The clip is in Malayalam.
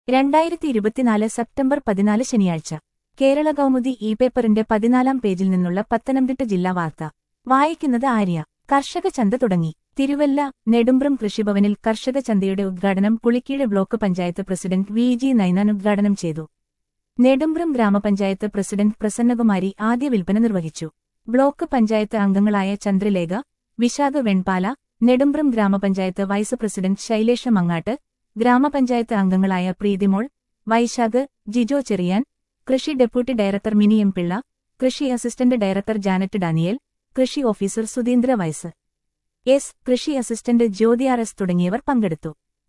രണ്ടായിരത്തി ഇരുപത്തിനാല് സെപ്റ്റംബർ പതിനാല് ശനിയാഴ്ച കേരള കൗമുദി ഇ പേപ്പറിന്റെ പതിനാലാം പേജിൽ നിന്നുള്ള പത്തനംതിട്ട ജില്ലാ വാർത്ത വായിക്കുന്നത് ആര്യ കർഷക ചന്ത തുടങ്ങി തിരുവല്ല നെടുമ്പ്രം കൃഷിഭവനിൽ കർഷക ചന്തയുടെ ഉദ്ഘാടനം Pulikeezhu block panchayat president V G Ninan ഉദ്ഘാടനം ചെയ്തു നെടുമ്പ്രം ഗ്രാമപഞ്ചായത്ത് പ്രസിഡന്റ് പ്രസന്നകുമാരി ആദ്യ വിൽപ്പന നിർവഹിച്ചു ബ്ലോക്ക് പഞ്ചായത്ത് അംഗങ്ങളായ ചന്ദ്രലേഖ വിശാഖ വെൺപാല നെടുമ്പ്രം ഗ്രാമപഞ്ചായത്ത് വൈസ് പ്രസിഡന്റ് ശൈലേഷ മങ്ങാട്ട് ഗ്രാമപഞ്ചായത്ത് അംഗങ്ങളായ പ്രീതിമോൾ വൈശാഖ് ജിജോ ചെറിയാൻ കൃഷി deputy director Mini M Pillai കൃഷി അസിസ്റ്റന്റ് ഡയറക്ടർ ജാനറ്റ് ഡാനിയേൽ കൃഷി ഓഫീസർ സുധീന്ദ്ര വൈസ് എസ് കൃഷി അസിസ്റ്റന്റ് ജ്യോതി ആർ എസ് തുടങ്ങിയവർ പങ്കെടുത്തു